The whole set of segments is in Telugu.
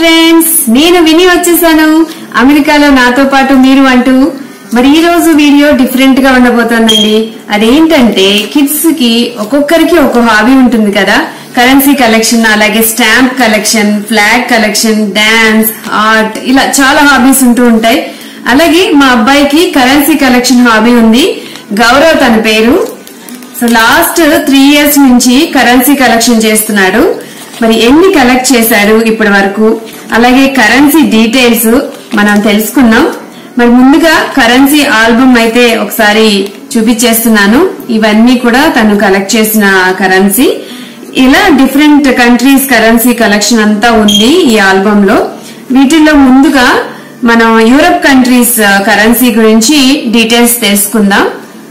ఫ్రెండ్స్ నేను విని వచ్చేసాను అమెరికాలో నాతో పాటు మీరు అంటూ మరి ఈ రోజు వీడియో డిఫరెంట్ గా ఉండబోతోందండి అదేంటంటే కిడ్స్ కి ఒక్కొక్కరికి ఒక్కో హాబీ ఉంటుంది కదా కరెన్సీ కలెక్షన్ అలాగే stamp collection flag collection dance art ఇలా చాలా హాబీస్ ఉంటూ ఉంటాయి అలాగే మా అబ్బాయికి కరెన్సీ కలెక్షన్ హాబీ ఉంది గౌరవ్ తన పేరు సో లాస్ట్ త్రీ ఇయర్స్ నుంచి కరెన్సీ కలెక్షన్ చేస్తున్నాడు మరి ఎన్ని కలెక్ట్ చేశాడు ఇప్పటి వరకు అలాగే కరెన్సీ డీటెయిల్స్ మనం తెలుసుకున్నాం మరి ముందుగా కరెన్సీ ఆల్బమ్ అయితే ఒకసారి చూపించేస్తున్నాను ఇవన్నీ కూడా తను కలెక్ట్ చేసిన కరెన్సీ ఇలా డిఫరెంట్ కంట్రీస్ కరెన్సీ కలెక్షన్ అంతా ఉంది ఈ ఆల్బమ్ లో వీటిల్లో ముందుగా మనం యూరప్ కంట్రీస్ కరెన్సీ గురించి డీటెయిల్స్ తెలుసుకుందాం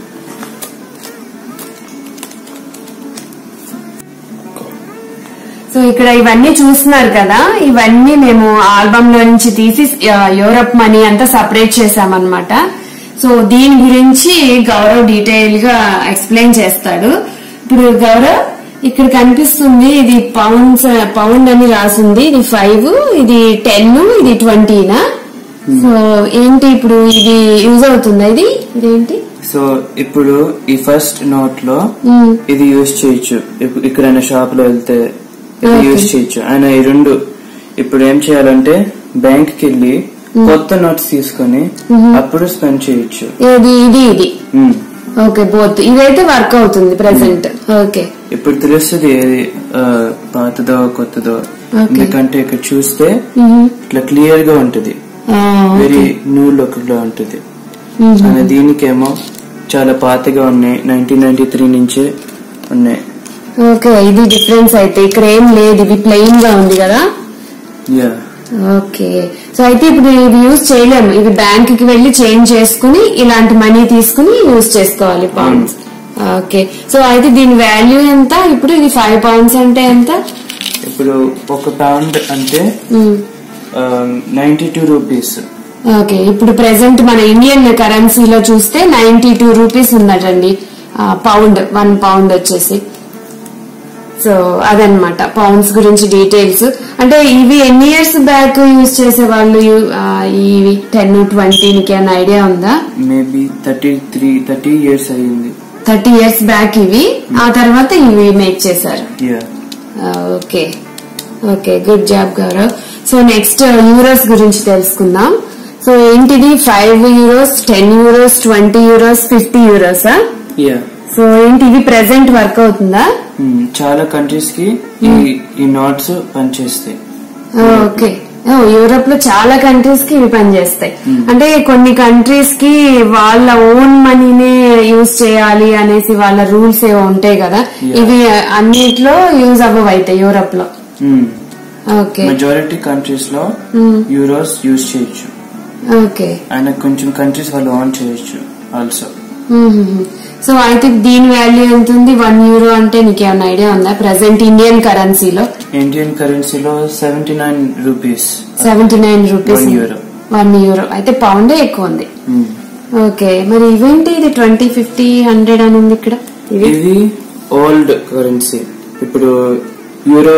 సో ఇక్కడ ఇవన్నీ చూస్తున్నారు కదా ఇవన్నీ మేము ఆల్బమ్ లో నుంచి తీసి ఆ, యూరప్ మనీ అంతా సపరేట్ చేసామన్నమాట సో దీని గురించి గౌరవ్ డీటెయిల్ గా ఎక్స్ప్లెయిన్ చేస్తాడు ఇప్పుడు గౌరవ్ ఇక్కడ కనిపిస్తుంది ఇది పౌండ్స్ పౌండ్ అని రాసింది ఇది ఫైవ్ ఇది టెన్ ఇది ట్వంటీనా సో ఏంటి ఇప్పుడు ఇది యూజ్ అవుతుందా ఇది ఇదేంటి సో ఇప్పుడు ఈ ఫస్ట్ నోట్ లో మ్మ్. ఇది యూజ్ చేయొచ్చు ఇప్పు- ఎక్కడైనా షాప్ లో వెళ్తే ఇది Okay. యూజ్ చేయొచ్చు ఆయన ఈ రెండు ఇప్పుడు ఏం చేయాలంటే బ్యాంక్ కి వెళ్ళి కొత్త నోట్స్ తీసుకొని అప్పుడు స్పెండ్ చేయొచ్చు ఇది ఇది ఇది మ్మ్. ఓకే బోత్ ఇదైతే వర్క్ అవుతుంది ప్రెసెంట్ ఓకే ఇప్పుడు తెలుస్తుంది ఏది ఆ, పాతదో కొత్తదో Okay. ఎందుకంటే ఇక్కడ చూస్తే ఇట్లా క్లియర్ గా ఉంటది వెరీ న్యూ లుక్ లో ఉంటది અને దీనికేమో చాలా పాతగా ఉన్నాయి నైన్టీన్ నైన్టీ త్రీ నుంచే ఉన్నాయి ఓకే ఇది డిఫరెన్స్ అయితే ఇక్కడ ఏం లేదు ఇది ప్లెయిన్ గా ఉంది కదా యా ఓకే సో అయితే ఇప్పుడు ఇది యూజ్ చేయలేము ఇది బ్యాంక్ కి వెళ్లి చేంజ్ చేసుకుని ఇలాంటి మనీ తీసుకుని యూజ్ చేసుకోవాలి పౌండ్స్ ఓకే సో అయితే దీని వాల్యూ ఎంత ఇప్పుడు ఇది ఫైవ్ పౌండ్స్ అంటే ఎంత ఇప్పుడు ఒక పౌండ్ అంటే నైన్టీ టూ రూపీస్ ఓకే ఇప్పుడు ప్రెసెంట్ మన ఇండియన్ కరెన్సీలో చూస్తే నైన్టీ టూ రూపీస్ ఉందటండి పౌండ్ వన్ పౌండ్ వచ్చేసి సో అదనమాట పౌండ్స్ గురించి డీటెయిల్స్ అంటే ఇవి ఎన్ని ఇయర్స్ బ్యాక్ యూజ్ చేసేవాళ్ళు యు- ఆ, ఇవి టెన్ ట్వంటీకి అన్న ఐడియా ఉందా maybe thirty three thirty years అయ్యింది థర్టీ ఇయర్స్ బ్యాక్ ఇవి ఆ తర్వాత ఇవి మేక్ చేశారు yeah okay okay good job Gaurav so next euros గురించి తెలుసుకుందాం సో ఏంటిది five euros ten euros twenty euros fifty యూరోసా యా సో ఏంటి ఇది ప్రెసెంట్ వర్క్ అవుతుందా చాలా కంట్రీస్ కి ఈ ఈ నోట్స్ పనిచేస్తాయి ఓకే యూరోప్ లో చాలా కంట్రీస్ కి ఇవి పనిచేస్తాయి అంటే కొన్ని కంట్రీస్ కి వాళ్ళ ఓన్ మనీనే యూజ్ చేయాలి అనేసి వాళ్ళ రూల్స్ ఏవో ఉంటాయి కదా Yeah. ఇవి అన్నిట్లో యూజ్ అవ్వవు అయితే యూరోప్ లో ఓకే మెజారిటీ కంట్రీస్ లో యూరోస్ యూజ్ చేయొచ్చు ఓకే ఆయన కొంచెం కంట్రీస్ వాళ్ళు ఆన్ చేయొచ్చు ఆల్సో సో అయితే దీని వాల్యూ ఎంత ఉంది వన్ యూరో అంటే నీకు ఏమైనా ఐడియా ఉందా ప్రెసెంట్ ఇండియన్ కరెన్సీలో ఇండియన్ కరెన్సీలో seventy nine rupees seventy nine rupees One euro. One euro అయితే పౌండే ఎక్కువ ఉంది ఓకే మరి ఇవేంటి ఇది ట్వంటీ ఫిఫ్టీ హండ్రెడ్ అని ఉంది ఇక్కడ ఇవి ఇది ఓల్డ్ కరెన్సీ ఇప్పుడు యూరో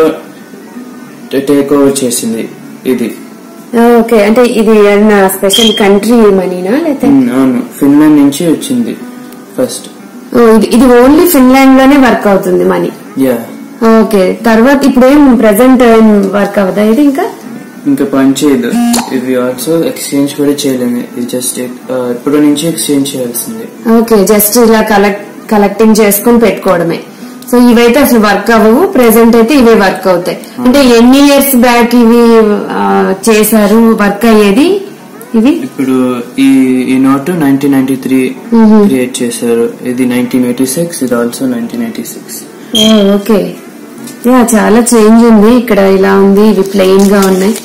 టేక్ ఓవర్ చేసింది ఇది ఓకే అంటే ఇది ఏమన్నా స్పెషల్ కంట్రీ మనీనా లేకపోతే ఉమ్, అవును ఫిన్లాండ్ నుంచి వచ్చింది ఫస్ట్ ఓ, ఇది ఇది ఓన్లీ ఫిన్లాండ్ లోనే వర్క్ అవుతుంది మనీ యా ఓకే తర్వాత ఇప్పుడు ఏం ప్రెసెంట్ వర్క్ అవ్వదా ఇది ఇంకా ఇంకా పని చేయదు ఇది ఆల్సో ఎక్స్చేంజ్ కూడా చేయలేము ఇది జస్ట్ ఇప్పుడు నుంచి ఎక్స్చేంజ్ చేయాల్సింది ఓకే జస్ట్ ఇలా కలెక్ట్ కలెక్టింగ్ చేసుకుని పెట్టుకోవడమే సో ఇవైతే అసలు వర్క్ అవ్వవు ప్రెసెంట్ అయితే ఇవే వర్క్ అవుతాయి అంటే ఎన్ని ఇయర్స్ బ్యాక్ ఇవి ఆ, చేశారు వర్క్ అయ్యేది ఇవి ఇప్పుడు ఈ ఈ note nineteen ninety three create చేశారు ఇది నైన్టీన్ ఎయిటీ సిక్స్ ఇది also nineteen eighty six oh, okay yeah చాలా చేంజ్ ఉంది ఇక్కడ ఇలా ఉంది ఇవి ప్లెయిన్ గా ఉన్నాయి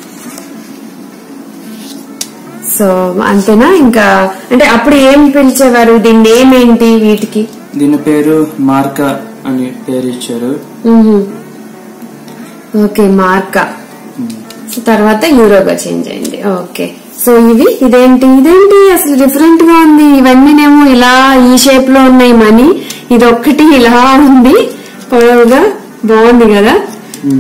సో అంతేనా ఇంకా అంటే అప్పుడు ఏం పిలిచేవారు దీని నేమ్ ఏంటి వీటికి దీని పేరు మార్కా అని పేరు ఇచ్చారు మ్మ్. ఓకే మార్కా సో తర్వాత యూరోగా చేంజ్ అయింది ఓకే సో ఇవి ఇదేంటి ఇదేంటి అసలు డిఫరెంట్ గా ఉంది ఇవన్నీనేమో ఇలా ఈ షేప్ లో ఉన్నాయి మనీ ఇది ఒక్కటి ఇలా ఉంది పొడవుగా బాగుంది కదా ఉమ్.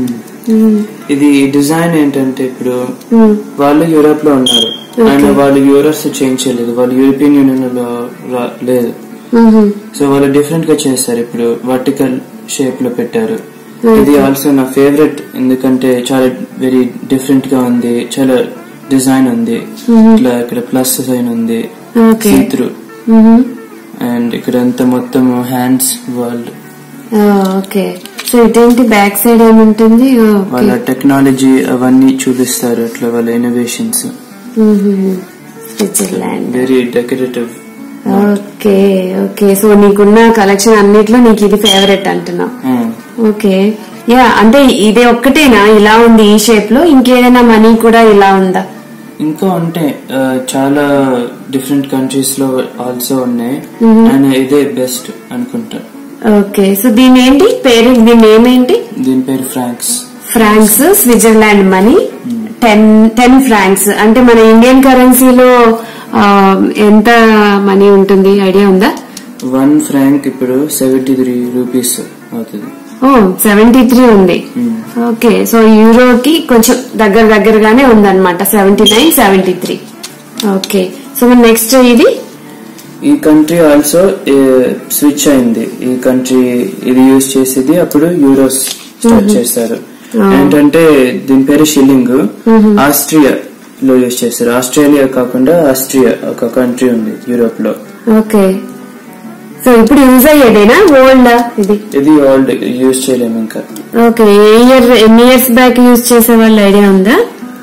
ఇది డిజైన్ ఏంటంటే ఇప్పుడు మ్మ్. వాళ్ళు యూరోప్ లో ఉన్నారు ఆయన వాళ్ళు యూరోప్స్ చేంజ్ చేయలేదు వాళ్ళు యూరోపియన్ యూనియన్ లో రా- లేదు మ్మ్. సో వాళ్ళు డిఫరెంట్ గా చేస్తారు ఇప్పుడు వర్టికల్ షేప్ లో పెట్టారు ఇది ఆల్సో నా ఫేవరెట్ ఎందుకంటే చాలా వెరీ డిఫరెంట్ గా ఉంది చాలా డిజైన్ ఉంది ఇట్లా ఇక్కడ ప్లస్ సైన్ ఉంది ఓకే సీత్రు మ్మ్. అండ్ ఇక్కడ అంతా మొత్తం హ్యాండ్స్ వరల్డ్ ఆ, ఓకే సో ఇదేంటి బ్యాక్ సైడ్ ఏముంటుంది ఆ, ఓకే వాళ్ళ టెక్నాలజీ అవన్నీ చూపిస్తారు అట్లా వాళ్ళ ఇన్నోవేషన్స్ మ్మ్. Switzerland very decorative okay okay so నీకున్న కలెక్షన్ అన్నిట్లో నీకు ఇది ఫేవరెట్ అంటున్నావు ఓకే యా అంటే ఇదే ఒక్కటేనా ఇలా ఉంది ఈ షేప్ లో ఇంకేదైనా మనీ కూడా ఇలా ఉందా ఇంకా ఉంటే ఆ, చాలా డిఫరెంట్ కంట్రీస్ లో ఆల్సో ఉన్నాయి అండ్ ఇదే బెస్ట్ అనుకుంటా ఓకే సో దీని ఏంటి పేరు దీని నేమ్ ఏంటి దీని పేరు francs francs Switzerland money ten ten francs అంటే మన ఇండియన్ కరెన్సీలో ఆ, ఎంత మనీ ఉంటుంది ఐడియా ఉందా వన్ ఫ్రాంక్ ఇప్పుడు సెవెంటీ త్రీ రూపీస్ అవుతుంది ఓ సెవెంటీ త్రీ ఉంది ఓకే సో యూరోకి కొంచెం దగ్గర దగ్గరగానే ఉందన్నమాట seventy nine seventy three okay so next ఇది ఈ కంట్రీ ఆల్సో స్విచ్ అయింది ఈ కంట్రీ ఇది యూజ్ చేసేది అప్పుడు యూరోస్ స్టార్ట్ చేశారు ఏంటంటే దీని పేరు షిల్లింగ్ ఆస్ట్రియా లో యూజ్ చేశారు ఆస్ట్రేలియా కాకుండా ఆస్ట్రియా ఒక కంట్రీ ఉంది యూరోప్ లో ఓకే సో ఇప్పుడు యూజ్ అయ్యేదేనా ఓల్డ్ ఇది ఇది ఓల్డ్ యూజ్ చేయలేము ఇంకా ఓకే ఏ ఇయర్ ఎన్ని ఇయర్స్ బ్యాక్ యూజ్ చేసే వాళ్ళ ఐడియా ఉందా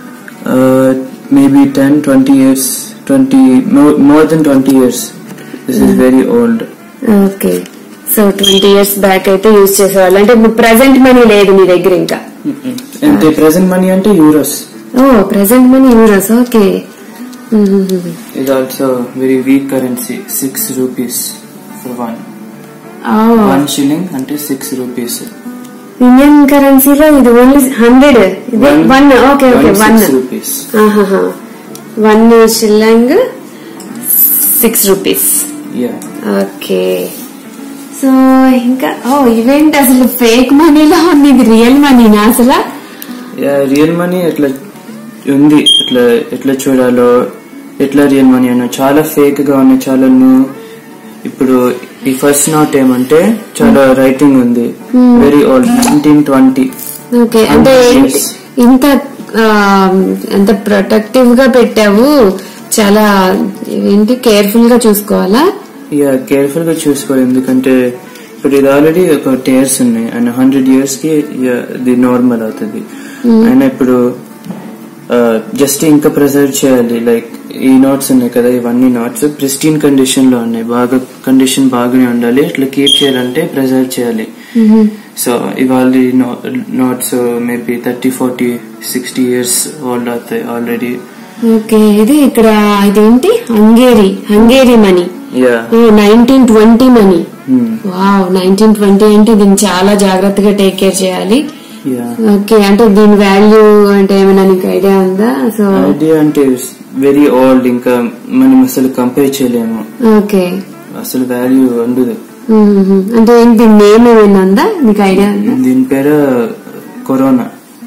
maybe ten twenty years twenty more than twenty years this is very old okay so twenty years back అయితే యూజ్ చేసేవాళ్ళు అంటే ఇప్పుడు ప్రెసెంట్ మనీ లేదు మీ దగ్గర ఇంకా అంటే ప్రెసెంట్ మనీ అంటే euros oh present money euros okay ఇది also very weak currency six rupees for one one shilling అంటే సిక్స్ రూపీస్ ఇండియన్ కరెన్సీలో ఇది ఓన్లీ హండ్రెడ్ ఇది one okay okay one rupees one shilling six rupees yeah okay so ఇంకా ఓ ఇవేంటి అసలు ఫేక్ మనీలో ఉంది ఇది రియల్ మనీనా అసలు యా రియల్ మనీ ఎట్లా ఉంది ఎట్లా ఎట్లా చూడాలో ఎట్లా రియల్ మనీ అన్న చాలా ఫేక్ గా ఉన్నాయి చాలా న్యూ ఇప్పుడు ఈ ఫస్ట్ నోట్ ఏమంటే చాలా రైటింగ్ ఉంది very old nineteen twenty okay అంటే ఏంటి ఇంత ఆ, ఎంత ప్రొటెక్టివ్ గా పెట్టావు చాలా ఏంటి కేర్ఫుల్ గా చూసుకోవాలా ఇక కేర్ఫుల్ గా చూసుకోవాలి ఎందుకంటే ఇప్పుడు ఇది ఆల్రెడీ ఒక టేర్స్ ఉన్నాయి అండ్ హండ్రెడ్ ఇయర్స్ కి ఇక ఇది నార్మల్ అవుతుంది అండ్ ఇప్పుడు జస్ట్ ఇంకా ప్రిజర్వ్ చేయాలి లైక్ ఈ నోట్స్ ఉన్నాయి కదా ఇవన్నీ నోట్స్ ప్రిస్టీన్ కండిషన్ లో ఉన్నాయి బాగా కండిషన్ బాగానే ఉండాలి ఇట్లా కీప్ చేయాలంటే ప్రిజర్వ్ చేయాలి సో ఇవాళ notes maybe thirty forty sixty years old అవుతాయి ఆల్రెడీ ఓకే ఇది ఇక్కడ ఇదేంటి Hungary Hungary money yeah nineteen twenty money wow nineteen twenty అంటే దీన్ని చాలా జాగ్రత్తగా టేక్ కేర్ చేయాలి యా ఓకే అంటే దీని వాల్యూ అంటే ఏమైనా నీకు ఐడియా ఉందా సో ఐడియా అంటే వెరీ ఓల్డ్ ఇంకా మనం అసలు కంపేర్ చేయలేము ఓకే అసలు వాల్యూ ఉండదు మ్మ్. అంటే ఏంటి దీని నేమ్ ఏమైనా ఉందా నీకు ఐడియా ఉందా దీని పేరు కరోనా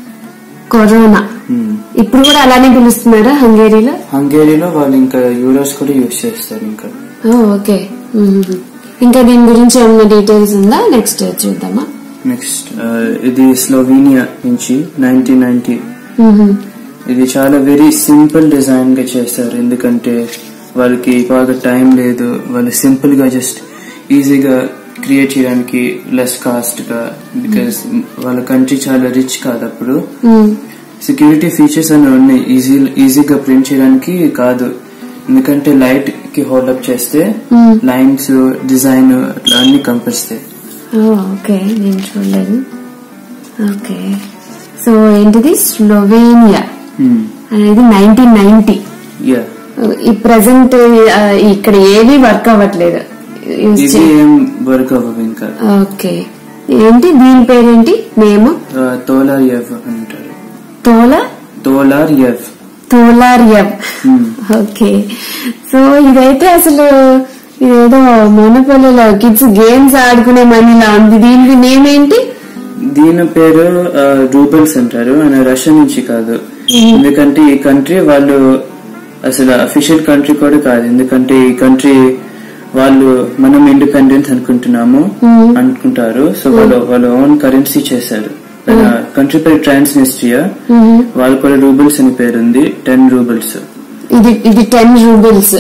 కరోనా ఇప్పుడు కూడా అలానే పిలుస్తున్నారా హంగేరీలో హంగేరీలో వాళ్ళు ఇంకా యూరోస్ కూడా యూజ్ చేస్తారు ఇంకా ఓ, ఓకే మ్మ్. ఇంకా దీని గురించి ఏమైనా డీటెయిల్స్ ఉందా నెక్స్ట్ చూద్దామా నెక్స్ట్ ఇది స్లోవేనియా నుంచి నైన్టీన్ నైన్టీ మ్మ్. ఇది చాలా వెరీ సింపుల్ డిజైన్ గా చేస్తారు ఎందుకంటే వాళ్ళకి బాగా టైం లేదు వాళ్ళు సింపుల్ గా జస్ట్ ఈజీగా క్రియేట్ చేయడానికి లెస్ కాస్ట్ గా బికాస్ వాళ్ళ కంట్రీ చాలా రిచ్ కాదు అప్పుడు మ్మ్. సెక్యూరిటీ ఫీచర్స్ అని ఉన్నాయి ఈజీ ఈజీగా ప్రింట్ చేయడానికి కాదు ఎందుకంటే లైట్ కి హోల్డ్ అప్ చేస్తే మ్మ్. లైన్స్ డిజైన్ అట్లా అన్ని కనిపిస్తాయి ఓ, ఓకే నేను చూడలేదు ఓకే సో ఏంటిది స్లోవేనియా అనేది నైన్టీన్ నైన్టీ యా ఈ ప్రజెంట్ ఇక్కడ ఏవి వర్క్ అవ్వట్లేదు యూజ్ ఇది చే- ఏం వర్క్ అవ్వవు ఇంకా ఓకే ఏంటి దీని పేరేంటి నేమ్ తోలార్ యవ్ అంటారు తోల తోలార్ యవ్ తోలార్యవ్ ఓకే సో ఇదైతే అసలు ఇదేదో మొనపల్లిలో కిడ్స్ గేమ్స్ ఆడుకునే మనీలా ఉంది దీనికి నేమ్ ఏంటి దీని పేరు ఆ, రూబల్స్ అంటారు ఆయన రష్యా నుంచి కాదు ఎందుకంటే ఈ కంట్రీ వాళ్ళు అసలు అఫీషియల్ కంట్రీ కూడా కాదు ఎందుకంటే ఈ కంట్రీ వాళ్ళు మనం ఇండిపెండెన్స్ అనుకుంటున్నాము అనుకుంటారు సో వాళ్ళు వాళ్ళ ఓన్ కరెన్సీ చేశారు కంట్రీ పేరు ట్రాన్స్నిస్ట్రియా వాళ్ళు కూడా రూబల్స్ అని పేరు ఉంది టెన్ రూబల్స్ ఇది ఇది టెన్ రూబిల్స్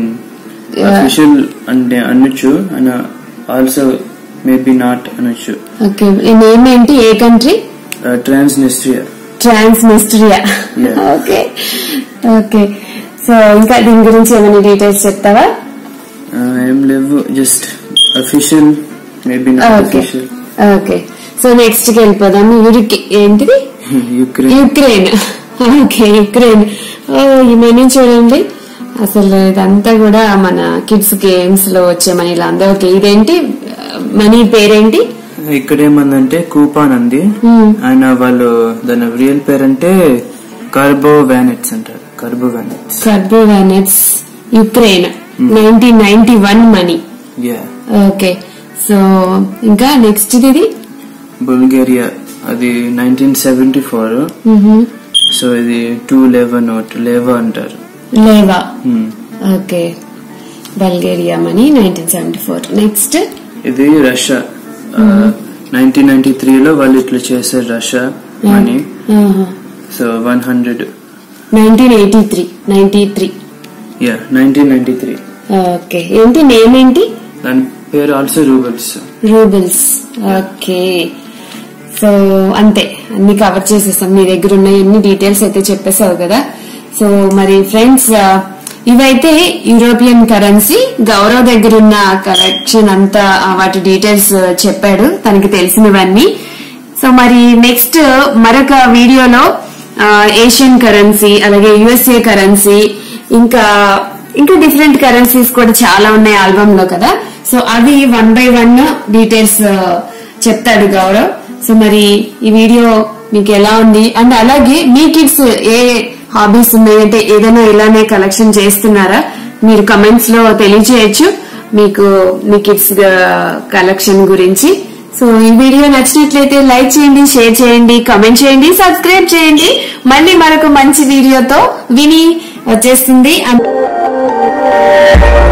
అఫీషియల్ అంటే అనొచ్చు అండ్ ఆల్సో మేబీ నాట్ అనొచ్చు ఓకే నేమ్ ఏంటి ఏ country Transnistria Transnistria Yeah. Okay okay so ఇంకా దీని గురించి ఏమైనా డీటెయిల్స్ చెప్తావా ఏం లేవు just official maybe not okay official okay so next కి వెళ్ళిపోదాం యూరికి ఏంటిది యుక్రెయిన్ యుక్రెయిన్ ఓకే యుక్రెయిన్ ఓ ఈ మెనూ చూడండి అసలు ఇదంతా కూడా మన కిడ్స్ గేమ్స్ లో వచ్చే మనీలు అందరూ ఓకే ఇదేంటి మనీ పేరేంటి ఇక్కడ ఏమందంటే కూపాన్ అంది ఆయన వాళ్ళు దాని రియల్ పేరు అంటే కార్బో వ్యానెట్స్ అంటారు karbovanets karbovanets Ukraine nineteen ninety one money yeah okay so ఇంకా నెక్స్ట్ ఇది బుల్గేరియా అది నైన్టీన్ సెవెంటీ ఫోర్ సో ఇది టూ లేవా నోట్ లేవా అంటారు leva Hmm. Okay Bulgaria money nineteen seventy four next ఇది రష్యా నైన్టీన్ నైన్టీ త్రీలో వాళ్ళు ఇట్లా చేశారు Russia money so one hundred nineteen eighty three ninety three yeah nineteen ninety three okay ఏంటి నేమ్ ఏంటి దాని పేరు ఆల్సో రూబల్స్ రూబిల్స్ ఓకే సో అంతే అన్ని కవర్ చేసేసాం మీ దగ్గర ఉన్న ఎన్ని డీటెయిల్స్ అయితే చెప్పేసావు కదా సో మరి ఫ్రెండ్స్ ఇవైతే యూరోపియన్ కరెన్సీ గౌరవ్ దగ్గర ఉన్న కలెక్షన్ అంతా ఆ, వాటి డీటెయిల్స్ చెప్పాడు తనకి తెలిసినవన్నీ సో మరి నెక్స్ట్ మరొక వీడియోలో ఆ, ఏషియన్ కరెన్సీ అలాగే యుఎస్ఏ కరెన్సీ ఇంకా ఇంకా డిఫరెంట్ కరెన్సీస్ కూడా చాలా ఉన్నాయి ఆల్బమ్ లో కదా సో అవి వన్ బై వన్ డీటెయిల్స్ ఆ, చెప్తాడు గౌరవ్ సో మరి ఈ వీడియో మీకు ఎలా ఉంది అండ్ అలాగే మీ కిడ్స్ ఏ హాబీస్ ఉన్నాయి అంటే ఏదైనా ఇలానే కలెక్షన్ చేస్తున్నారా మీరు కమెంట్స్ లో తెలియజేయచ్చు మీకు మీ కిడ్స్ కలెక్షన్ గురించి సో ఈ వీడియో నచ్చినట్లయితే లైక్ చేయండి షేర్ చేయండి కమెంట్ చేయండి సబ్స్క్రైబ్ చేయండి మళ్ళీ మరొక మంచి వీడియోతో విని వచ్చేస్తుంది